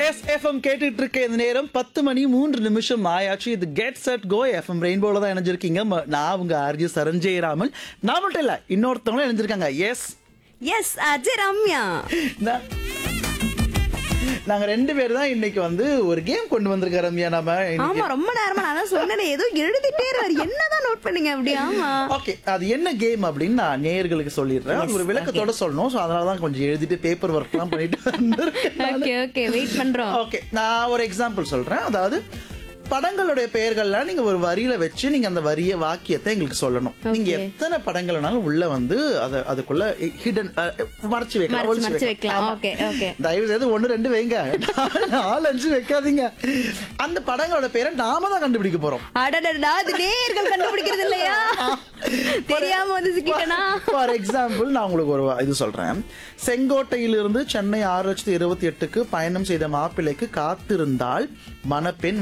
S FM கேட்டுட்டு இருக்க இந்த நேரம் பத்து மணி மூன்று நிமிஷம் ஆயாச்சு இது கெட் செட் கோ எஃப்எம் ரெயின்போல தான் இணைஞ்சிருக்கீங்க ம- நான் உங்க ஆர்ஜி சரஞ்சய் ராமன் நான் மட்டும் இல்ல இன்னொருத்தவங்களும் இணைஞ்சிருக்காங்க எஸ் எஸ் அஜய் ரம்யா நாங்க ரெண்டு பேர் தான் இன்னைக்கு வந்து ஒரு கேம் கொண்டு வந்திருக்கோம் ரம்யா நாம ஆமா ரொம்ப நேரமா நான் தான் சொன்னேன் ஏதோ எழுதிட்டே இருவாரு என்னதான் நோட் பண்ணீங்க அப்படி ஆமா ஓகே அது என்ன கேம் அப்படின்னு நான் நேயர்களுக்கு சொல்லிடுறேன் அது ஒரு விளக்கத்தோட சொல்லணும் ஸோ அதனால தான் கொஞ்சம் எழுதிட்டு பேப்பர் ஒர்க்லாம் பண்ணிட்டு வந்திருக்கேன் ஓகே ஓகே வெயிட் பண்றோம் ஓகே நான் ஒரு எக்ஸாம்பிள் சொல்றேன் அதாவது படங்களுடைய பெயர்கள்லாம் நீங்க ஒரு வரியில வச்சு நீங்க அந்த வரிய வாக்கியத்தை எங்களுக்கு சொல்லணும் நீங்க எத்தனை படங்கள்னாலும் உள்ள வந்து அத அதுக்குள்ள ஹிடன் மறைச்சு வைக்கலாம் மறைச்சு ஒளிச்சு மறைச்சு வைக்கலாம். வைக்கலாம் ஓகே ஓகே தயவு செய்து ஒண்ணு ரெண்டு வைங்க நாலு அஞ்சு வைக்காதீங்க அந்த படங்களோட பேரை நாம தான் கண்டுபிடிக்க போறோம் அடடடா அது நேர்கள் கண்டுபிடிக்கிறது இல்லையா தெரியாம வந்து சிக்கிட்டனா ஃபார் எக்ஸாம்பிள் நான் உங்களுக்கு ஒரு இது சொல்றேன் செங்கோட்டையிலிருந்து சென்னை ஆறு லட்சத்தி இருபத்தி எட்டுக்கு பயணம் செய்த மாப்பிள்ளைக்கு காத்திருந்தால் மணப்பெண்